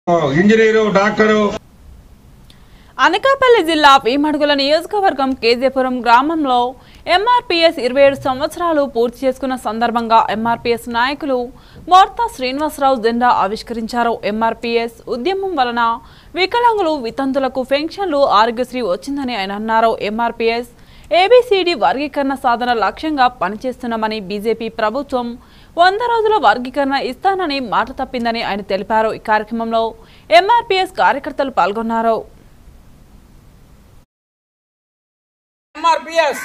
engineer doctor Anakapalli జిల్లా వేమడుగుల నియోజకవర్గం కేజీపురం గ్రామంలో ఎంఆర్పీఎస్ ఇరవై ఏడు సంవత్సరాలు పూర్తి చేసుకున్న సందర్భంగా ఎంఆర్పీఎస్ నాయకులు మోర్తా శ్రీనివాసరావు జెండా ఆవిష్కరించారు ఎంఆర్పీఎస్ ఉద్యమం వలన వికలాంగులు వితంతులకు పెన్షన్లు ఆరోగ్యశ్రీ వచ్చిందని ఆయన అన్నారు ఎంఆర్పీఎస్ ఏబిసిడి వర్గీకరణ సాధన లక్ష్యంగా పనిచేస్తున్నామని బీజేపీ ప్రభుత్వం వంద రోజుల వర్గీకరణ ఇస్తానని మాట తప్పిందని ఆయన తెలిపారు ఈ కార్యక్రమంలో ఎంఆర్పీఎస్ కార్యకర్తలు పాల్గొన్నారు ఎంఆర్పిఎస్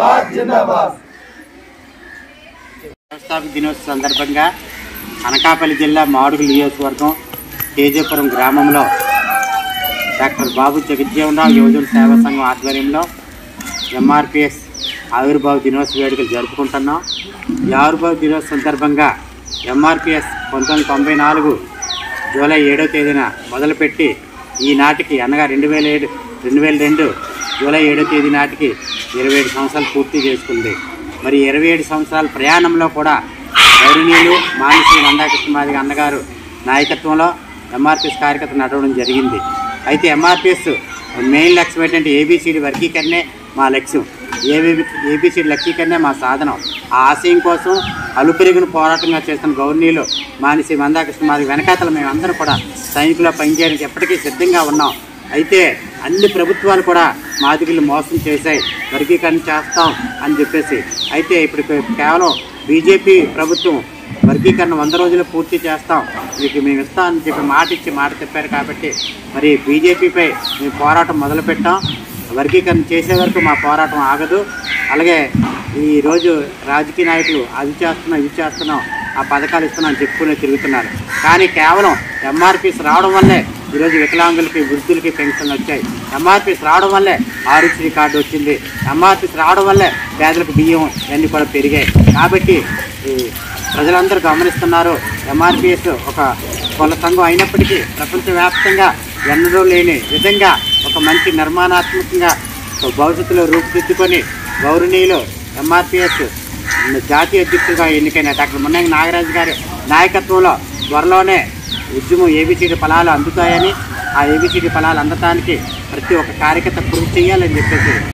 వ్యవస్థాపక దినోత్సవ సందర్భంగా అనకాపల్లి జిల్లా మాడుగుల నియోజకవర్గం తేజపురం గ్రామంలో డాక్టర్ బాబు జగజ్జీవనరావు యువజన సేవా సంఘం ఆధ్వర్యంలో ఎంఆర్పిఎస్ ఆవిర్భావ దినోత్సవ వేడుకలు జరుపుకుంటున్నాం ఈ ఆవిర్భావ దినోత్సవ సందర్భంగా ఎంఆర్పిఎస్ పంతొమ్మిది తొంభై నాలుగు జూలై ఏడో తేదీన మొదలుపెట్టి ఈనాటికి అనగా రెండు వేల ఏడు రెండు వేల రెండు జూలై ఏడో తేదీ నాటికి ఇరవై ఏడు సంవత్సరాలు పూర్తి చేసుకుంది మరి ఇరవై ఏడు సంవత్సరాల ప్రయాణంలో కూడా గౌరవనీయులు మానసి నందాకృష్ణ మాదిగ అన్నగారు నాయకత్వంలో ఎంఆర్పిఎస్ కార్యకర్త నడవడం జరిగింది అయితే ఎంఆర్పిఎస్ మెయిన్ లక్ష్యం ఏంటంటే ఏబిసిడి వర్గీకరణే మా లక్ష్యం ఏబి ఏబిసిడి లక్ష్యీకరణే మా సాధనం ఆ ఆశయం కోసం అలుపెరుగును పోరాటంగా చేస్తున్న గౌరవనీయులు మానసి మందాకృష్ణ మాదిగ వెనకాతల మేమందరం కూడా సైనికుల్లో పనిచేయడానికి ఎప్పటికీ సిద్ధంగా ఉన్నాం అయితే అన్ని ప్రభుత్వాలు కూడా మాదిగలు మోసం చేశాయి వర్గీకరణ చేస్తాం అని చెప్పేసి అయితే ఇప్పుడు కేవలం బీజేపీ ప్రభుత్వం వర్గీకరణ వంద రోజులు పూర్తి చేస్తాం మీకు మేము ఇస్తాం అని చెప్పి మాట ఇచ్చి మాట చెప్పారు కాబట్టి మరి బీజేపీపై మేము పోరాటం మొదలుపెట్టాం వర్గీకరణ చేసే వరకు మా పోరాటం ఆగదు అలాగే ఈరోజు రాజకీయ నాయకులు అది చేస్తున్నాం ఇది చేస్తున్నాం ఆ పథకాలు ఇస్తున్నాం అని చెప్పుకునే తిరుగుతున్నారు కానీ కేవలం ఎంఆర్పీస్ రావడం వల్లే ఈరోజు వికలాంగులకి వృద్ధులకి పెన్షన్లు వచ్చాయి ఎంఆర్పీస్ రావడం వల్లే ఆరోగ్యశ్రీ కార్డు వచ్చింది ఎంఆర్పీస్ రావడం వల్లే పేదలకు బియ్యం ఇవన్నీ కూడా పెరిగాయి కాబట్టి ఈ ప్రజలందరూ గమనిస్తున్నారు ఎంఆర్పిఎస్ ఒక కుల సంఘం అయినప్పటికీ ప్రపంచవ్యాప్తంగా ఎన్నడూ లేని విధంగా ఒక మంచి నిర్మాణాత్మకంగా ఒక భవిష్యత్తులో రూపుదిద్దుకొని గౌరవనీయులు ఎంఆర్పిఎస్ జాతీయ అధ్యక్షుడిగా ఎన్నికైన డాక్టర్ మున్నంగి నాగరాజు గారి నాయకత్వంలో త్వరలోనే ఉద్యమం ఏబిసిడి ఫలాలు అందుతాయని ఆ ఏబిసిడి ఫలాలు అందటానికి ప్రతి ఒక్క కార్యకర్త కృషి చేయాలని చెప్పేసి